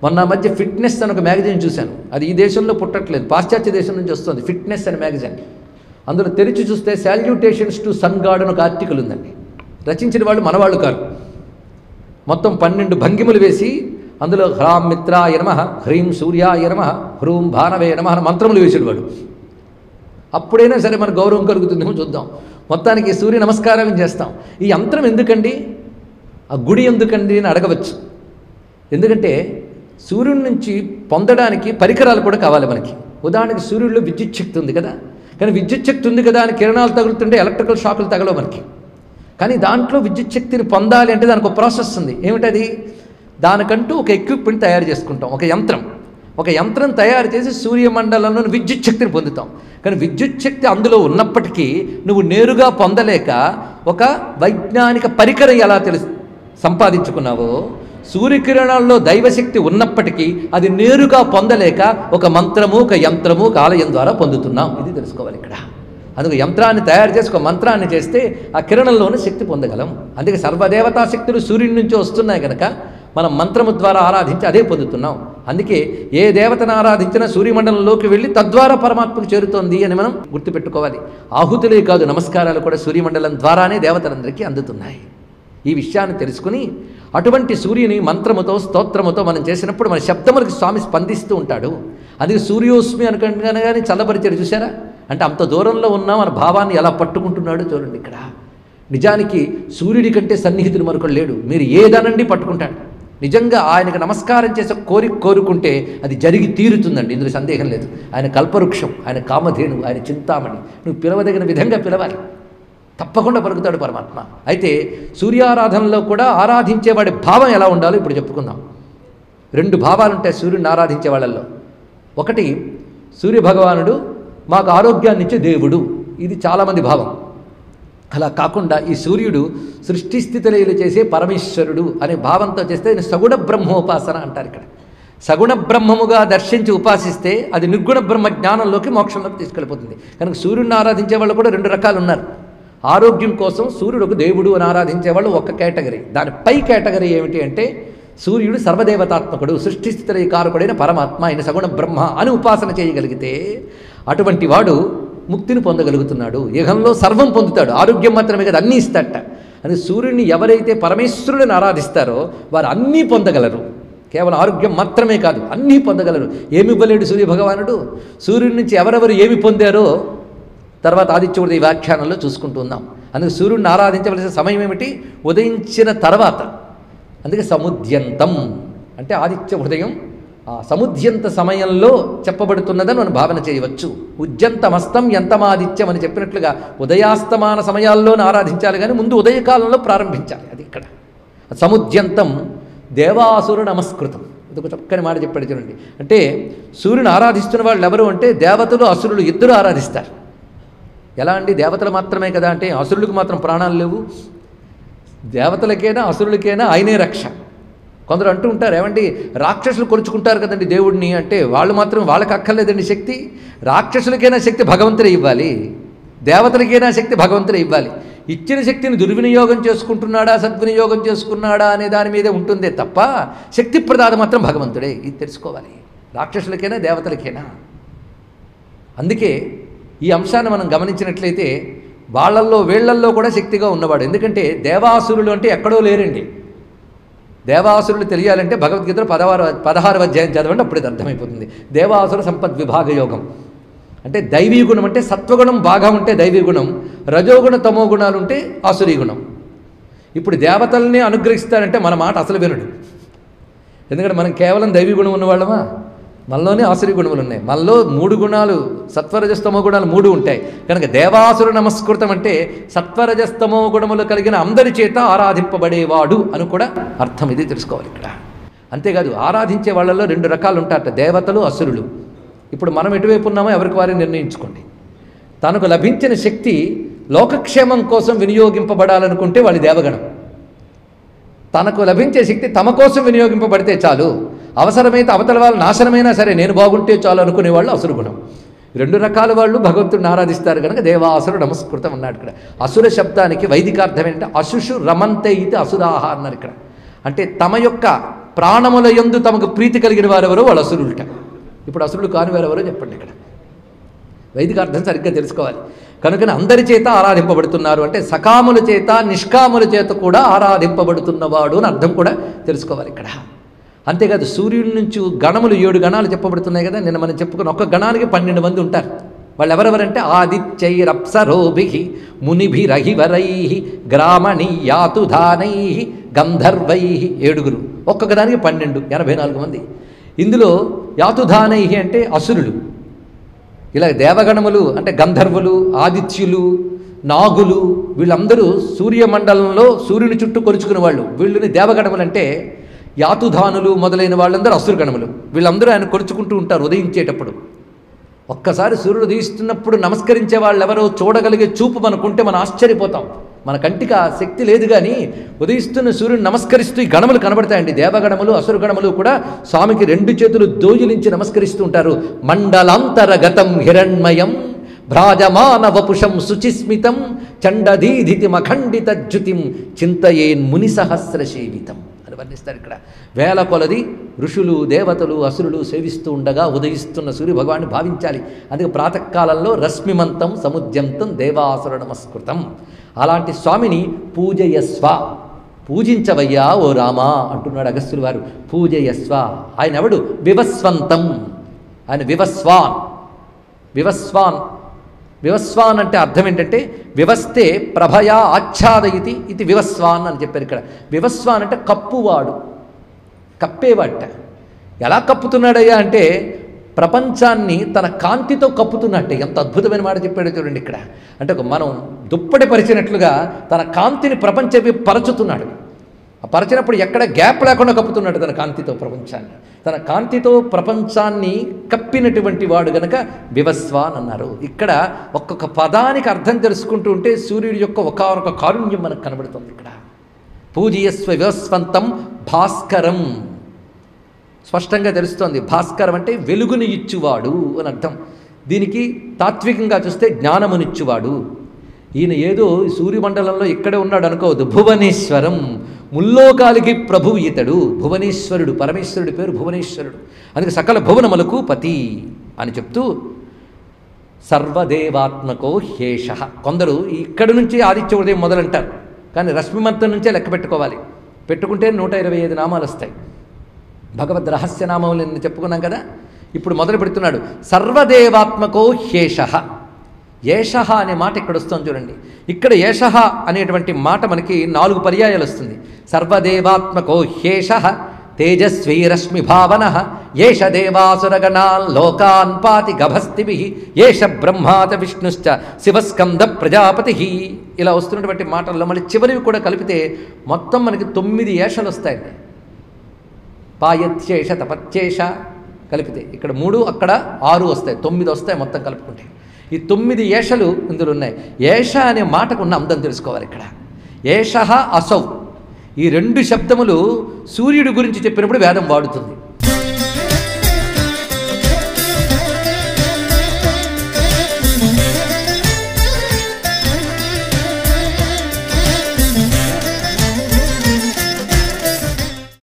మొన్న ఆ మధ్య ఫిట్నెస్ అని ఒక మ్యాగజైన్ చూశాను అది ఈ దేశంలో పుట్టట్లేదు పాశ్చాత్య దేశం నుంచి వస్తుంది ఫిట్నెస్ అనే మ్యాగజైన్ అందులో తెరిచి చూస్తే శాల్యూటేషన్స్ టు సన్ గాడ్ అని ఒక ఆర్టికల్ ఉందండి రచించిన వాళ్ళు మనవాళ్ళు కారు మొత్తం పన్నెండు భంగిమలు వేసి అందులో హ్రాం మిత్రాయ నమ హ్రీం సూర్యాయ నమ హ్రూం భానవే నమ అని మంత్రములు వేసాడు వాడు అప్పుడైనా సరే మన గౌరవం కలుగుతుందేమో చూద్దాం మొత్తానికి సూర్య నమస్కారం చేస్తాం ఈ యంత్రం ఎందుకండి ఆ గుడి ఎందుకండి అని అడగవచ్చు ఎందుకంటే సూర్యుడి నుంచి పొందడానికి పరికరాలు కూడా కావాలి మనకి ఉదాహరణకి సూర్యుడిలో విద్యుత్ శక్తి ఉంది కదా కానీ విద్యుత్ శక్తి ఉంది కదా అని కిరణాలు తగులుతుంటే ఎలక్ట్రికల్ షాకులు తగలవు మనకి కానీ దాంట్లో విద్యుత్ శక్తిని పొందాలి అంటే దానికి ఒక ప్రాసెస్ ఉంది ఏమిటది దానికంటూ ఒక ఎక్విప్మెంట్ తయారు చేసుకుంటాం ఒక యంత్రం ఒక యంత్రం తయారు చేసి సూర్యమండలంలో విద్యుత్ శక్తిని పొందుతాం కానీ విద్యుత్ శక్తి అందులో ఉన్నప్పటికీ నువ్వు నేరుగా పొందలేక ఒక వైజ్ఞానిక పరికరం ఎలా తెలుసు సంపాదించుకున్నావో సూర్యకిరణాల్లో దైవశక్తి ఉన్నప్పటికీ అది నేరుగా పొందలేక ఒక మంత్రము ఒక యంత్రము ఒక ఆలయం ద్వారా పొందుతున్నాం ఇది తెలుసుకోవాలి ఇక్కడ అందుకు యంత్రాన్ని తయారు చేసి ఒక మంత్రాన్ని చేస్తే ఆ కిరణంలోని శక్తి పొందగలం అందుకే సర్వదేవతా శక్తులు సూర్యుడి నుంచి వస్తున్నాయి కనుక మనం మంత్రము ద్వారా ఆరాధించి అదే పొందుతున్నాం అందుకే ఏ దేవతను ఆరాధించినా సూర్యమండలంలోకి వెళ్ళి తద్వారా పరమాత్మకు చేరుతోంది అని మనం గుర్తుపెట్టుకోవాలి ఆహుతులే కాదు నమస్కారాలు కూడా సూర్యమండలం ద్వారానే దేవతలందరికీ అందుతున్నాయి ఈ విషయాన్ని తెలుసుకుని అటువంటి సూర్యుని మంత్రముతో స్తోత్రముతో మనం చేసినప్పుడు మన శబ్దములకు స్వామి స్పందిస్తూ ఉంటాడు అది సూర్యోస్మి అనుకుంటున్నాను కానీ చల్లబరిచాడు చూసారా అంటే అంత దూరంలో ఉన్న మన భావాన్ని ఎలా పట్టుకుంటున్నాడు చూడండి ఇక్కడ నిజానికి సూర్యుడి కంటే సన్నిహితుడు మరొకడు లేడు మీరు ఏదనండి పట్టుకుంటాడు నిజంగా ఆయనకు నమస్కారం చేసే కోరిక కోరుకుంటే అది జరిగి తీరుతుందండి ఇందులో సందేహం లేదు ఆయన కల్పవృక్షం ఆయన కామధేను ఆయన చింతామణి నువ్వు పిలవదగిన విధంగా పిలవాలి తప్పకుండా పలుకుతాడు పరమాత్మ అయితే సూర్యారాధనలో కూడా ఆరాధించేవాడి భావం ఎలా ఉండాలో ఇప్పుడు చెప్పుకుందాం రెండు భావాలు ఉంటాయి సూర్యుడిని ఆరాధించే వాళ్ళల్లో ఒకటి సూర్యభగవానుడు మాకు ఆరోగ్యాన్ని ఇచ్చే దేవుడు ఇది చాలామంది భావం అలా కాకుండా ఈ సూర్యుడు సృష్టి స్థితిలయలు చేసే పరమేశ్వరుడు అనే భావంతో చేస్తే దీన్ని సగుణ బ్రహ్మోపాసన అంటారు ఇక్కడ సగుణ బ్రహ్మముగా దర్శించి ఉపాసిస్తే అది నిర్గుణ బ్రహ్మ జ్ఞానంలోకి మోక్షంలోకి తీసుకెళ్ళిపోతుంది కనుక సూర్యుడిని ఆరాధించే వాళ్ళు కూడా రెండు రకాలు ఉన్నారు ఆరోగ్యం కోసం సూర్యుడు ఒక దేవుడు అని ఆరాధించే వాళ్ళు ఒక కేటగిరీ దాని పై కేటగిరీ ఏమిటి అంటే సూర్యుడు సర్వదేవతాత్మకుడు సృష్టి స్థితి కారకుడైన పరమాత్మ ఆయన సగుణ బ్రహ్మ అని ఉపాసన చేయగలిగితే అటువంటి వాడు ముక్తిని పొందగలుగుతున్నాడు యుగంలో సర్వం పొందుతాడు ఆరోగ్యం మాత్రమే కదా అన్నీ ఇస్తాడట అని సూర్యుడిని ఎవరైతే పరమేశ్వరుడిని ఆరాధిస్తారో వారు అన్నీ పొందగలరు కేవలం ఆరోగ్యం మాత్రమే కాదు అన్నీ పొందగలరు ఏమి ఇవ్వలేడు సూర్య భగవానుడు సూర్యుడి నుంచి ఎవరెవరు ఏమి పొందారో తర్వాత ఆదిత్యుడి ఈ వ్యాఖ్యానంలో చూసుకుంటూ ఉందాం అందుకే సూర్యుడిని ఆరాధించవలసిన సమయం ఏమిటి ఉదయించిన తర్వాత అందుకే సముద్యంతం అంటే ఆదిత్య హృదయం ఆ సముద్యంత సమయంలో చెప్పబడుతున్నదని మనం భావన చేయవచ్చు ఉద్యంతమస్తం ఎంతమాదిత్యం అని చెప్పినట్లుగా ఉదయాస్తమాన సమయాల్లోనే ఆరాధించాలి కానీ ముందు ఉదయకాలంలో ప్రారంభించాలి అది ఇక్కడ సముద్యంతం దేవాసుర నమస్కృతం ఇది ఒక చక్కని మాట చెప్పాడు చూడండి అంటే సూర్యుని ఆరాధిస్తున్న వాళ్ళు ఎవరు అంటే దేవతలు అసురులు ఇద్దరు ఆరాధిస్తారు ఎలా అండి దేవతలు మాత్రమే కదా అంటే అసురులకు మాత్రం ప్రాణాలు లేవు దేవతలకైనా అసురులకైనా ఆయనే రక్ష కొందరు అంటూ ఉంటారు ఏమండి రాక్షసులు కొలుచుకుంటారు కదండి దేవుడిని అంటే వాళ్ళు మాత్రం వాళ్ళకి అక్కర్లేదండి శక్తి రాక్షసులకైనా శక్తి భగవంతుడే ఇవ్వాలి దేవతలకైనా శక్తి భగవంతుడే ఇవ్వాలి ఇచ్చిన శక్తిని దుర్వినియోగం చేసుకుంటున్నాడా సద్వినియోగం చేసుకున్నాడా అనే దాని మీదే ఉంటుందే తప్ప శక్తి ప్రదాత మాత్రం భగవంతుడే ఇది తెలుసుకోవాలి రాక్షసులకైనా దేవతలకైనా అందుకే ఈ అంశాన్ని మనం గమనించినట్లయితే వాళ్ళల్లో వీళ్ళల్లో కూడా శక్తిగా ఉన్నవాడు ఎందుకంటే దేవాసురులు అంటే ఎక్కడో లేరండి దేవాసురులు తెలియాలంటే భగవద్గీతలో పదహారు పదహారు అధ్యాయం చదవండి అప్పుడు ఇది అర్థమైపోతుంది దేవాసుర సంపద్ విభాగ యోగం అంటే దైవీ గుణం అంటే సత్వగుణం బాగా ఉంటే దైవీ గుణం రజోగుణ తమో గుణాలు ఉంటే ఆసురీ గుణం ఇప్పుడు దేవతల్ని అనుగ్రహిస్తారంటే మన మాట అసలు వినడు ఎందుకంటే మనం కేవలం దైవీ గుణం ఉన్నవాళ్ళమా మనలోనే ఆసురి గుణములు ఉన్నాయి మనలో మూడు గుణాలు సత్వరజస్తమో గుణాలు మూడు ఉంటాయి కనుక దేవాసుర నమస్కృతం అంటే సత్వరజస్తమో గుణములు కలిగిన అందరి చేత ఆరాధింపబడేవాడు అని కూడా అర్థం ఇది తెలుసుకోవాలి ఇక్కడ అంతేకాదు ఆరాధించే వాళ్ళలో రెండు రకాలు ఉంటారట దేవతలు అసురులు ఇప్పుడు మనం ఎటువైపు ఉన్నామో ఎవరికి వారిని నిర్ణయించుకోండి తనకు లభించిన శక్తి లోకక్షేమం కోసం వినియోగింపబడాలనుకుంటే వాడి దేవగణం తనకు లభించే శక్తి తమ కోసం వినియోగింపబడితే చాలు అవసరమైతే అవతల వాళ్ళు నాశనమైనా సరే నేను బాగుంటే చాలు అనుకునే వాళ్ళు అసురు గుణం రెండు రకాల వాళ్ళు భగవంతుడిని ఆరాధిస్తారు కనుక దేవాసురు నమస్కృతం అన్నాడు ఇక్కడ అసుర శబ్దానికి వైదిక అర్థం ఏంటంటే అశుషు రమంతే ఇది అసురాహ అన్నారు ఇక్కడ అంటే తమ యొక్క ప్రాణముల యందు తమకు ప్రీతి కలిగిన వారెవరో వాళ్ళు అసురులుట ఇప్పుడు అసురులు కాని వారెవరో చెప్పండి ఇక్కడ వైదిక అర్థం సరిగ్గా తెలుసుకోవాలి కనుకనే అందరి చేత ఆరాధింపబడుతున్నారు అంటే సకాముల చేత నిష్కాముల చేత కూడా ఆరాధింపబడుతున్నవాడు అని అర్థం కూడా తెలుసుకోవాలి ఇక్కడ అంతేకాదు సూర్యుడి నుంచి గణములు ఏడు గణాలు చెప్పబడుతున్నాయి కదా నిన్న మనం చెప్పుకున్న ఒక్క గణానికి పన్నెండు మంది ఉంటారు వాళ్ళు ఎవరెవరంటే ఆదిత్యైరప్సరోభి మునిభిరహివరై గ్రామణి యాతుధానై గంధర్వై ఏడుగురు ఒక్కొక్క దానికి పన్నెండు ఎనభై నాలుగు మంది ఇందులో యాతుధానై అంటే అసురులు ఇలా దేవగణములు అంటే గంధర్వులు ఆదిత్యులు నాగులు వీళ్ళందరూ సూర్యమండలంలో సూర్యుని చుట్టూ కొలుచుకునే వాళ్ళు వీళ్ళని దేవగణములు అంటే యాతుధానులు మొదలైన వాళ్ళందరూ అసురగణములు వీళ్ళందరూ ఆయన కొలుచుకుంటూ ఉంటారు ఉదయించేటప్పుడు ఒక్కసారి సూర్యుడు ఉదయిస్తున్నప్పుడు నమస్కరించే వాళ్ళు ఎవరో చూడగలిగే చూపు మనకుంటే మనం ఆశ్చర్యపోతాం మన కంటికి ఆ శక్తి లేదు కానీ ఉదయిస్తున్న సూర్యుని నమస్కరిస్తూ ఈ గణములు కనబడతాయండి దేవగణములు అసురు గణములు కూడా స్వామికి రెండు చేతులు దోజులించి నమస్కరిస్తూ ఉంటారు మండలాంతరగతం హిరణ్మయం భ్రాజమాన వపుషం శుచిస్మితం చండదీధితి మఖండిత జ్యుతిం చింతయేన్ ముని సహస్ర సేవితం అని వర్ణిస్తారు ఇక్కడ వేల కొలది ఋషులు దేవతలు అసురులు సేవిస్తూ ఉండగా ఉదయిస్తున్న సూర్య భగవాన్ని భావించాలి అందుకే ప్రాతకాలంలో రశ్మిమంతం సముద్యంతం దేవాసుర నమస్కృతం అలాంటి స్వామిని పూజయస్వ పూజించవయ్యా ఓ రామా అంటున్నాడు అగస్త్యులు వారు పూజయస్వ ఆయన ఎవడు వివస్వంతం ఆయన వివస్వాన్ వివస్వాన్ వివస్వాన్ అంటే అర్థం ఏంటంటే వివస్తే ప్రభయా ఆచ్ఛాదయితి ఇది వివస్వాన్ అని చెప్పారు ఇక్కడ వివస్వాన్ అంటే కప్పువాడు కప్పేవాట ఎలా కప్పుతున్నాడయ్యా అంటే ప్రపంచాన్ని తన కాంతితో కప్పుతున్నట్టే ఎంత అద్భుతమైన మాట చెప్పాడో చూడండి ఇక్కడ అంటే ఒక మనం దుప్పటి పరిచినట్లుగా తన కాంతిని ప్రపంచవి పరచుతున్నాడు ఆ పరచినప్పుడు ఎక్కడ గ్యాప్ లేకుండా కప్పుతున్నాడు తన కాంతితో ప్రపంచాన్ని తన కాంతితో ప్రపంచాన్ని కప్పినటువంటి వాడు గనక వివస్వాన్ అన్నారు ఇక్కడ ఒక్కొక్క పదానికి అర్థం తెలుసుకుంటూ ఉంటే సూర్యుడి యొక్క ఒకనొక కారుణ్యం మనకు కనబడుతుంది ఇక్కడ పూజయస్వ వివస్వంతం భాస్కరం స్పష్టంగా తెలుస్తోంది భాస్కరం అంటే వెలుగుని ఇచ్చువాడు అని అర్థం దీనికి తాత్వికంగా చూస్తే జ్ఞానమునిచ్చువాడు ఈయన ఏదో ఈ సూర్యమండలంలో ఇక్కడే ఉన్నాడు అనుకోవద్దు భువనేశ్వరం ముల్లోకాలికి ప్రభువు ఇతడు భువనేశ్వరుడు పరమేశ్వరుడి పేరు భువనేశ్వరుడు అందుకే సకల భువనములకు పతి అని చెప్తూ సర్వదేవాత్మకో హేష కొందరు ఇక్కడి నుంచి ఆదిత్య ఉదయం మొదలంటారు కానీ రశ్మిమంతం నుంచే లెక్క పెట్టుకోవాలి పెట్టుకుంటే నూట ఇరవై ఐదు నామాలు వస్తాయి భగవద్ రహస్యనామములు నిన్న చెప్పుకున్నాం కదా ఇప్పుడు మొదలు పెడుతున్నాడు సర్వదేవాత్మకో హేష ఏష అనే మాట ఇక్కడ వస్తుంది చూడండి ఇక్కడ ఏష అనేటువంటి మాట మనకి నాలుగు పర్యాయాలు వస్తుంది సర్వదేవాత్మకో హేష తేజస్వీ రశ్మి భావన ఏష దేవాసురగణాన్ లోకాన్ పాతి గభస్తిభి ఏష బ్రహ్మాత విష్ణుశ్చ శివస్కంద ప్రజాపతి ఇలా వస్తున్నటువంటి మాటల్లో మళ్ళీ చివరివి కూడా కలిపితే మొత్తం మనకి తొమ్మిది ఏషలు వస్తాయండి పాయత్యేష తపత్యేష కలిపితే ఇక్కడ మూడు అక్కడ ఆరు వస్తాయి తొమ్మిది వస్తాయి మొత్తం కలుపుకుంటే ఈ తొమ్మిది ఏషలు ఇందులో ఉన్నాయి ఏష అనే మాటకు ఉన్న అందం తెలుసుకోవాలి ఇక్కడ ఏష అసౌ ఈ రెండు శబ్దములు సూర్యుడి గురించి చెప్పినప్పుడు వేదం వాడుతుంది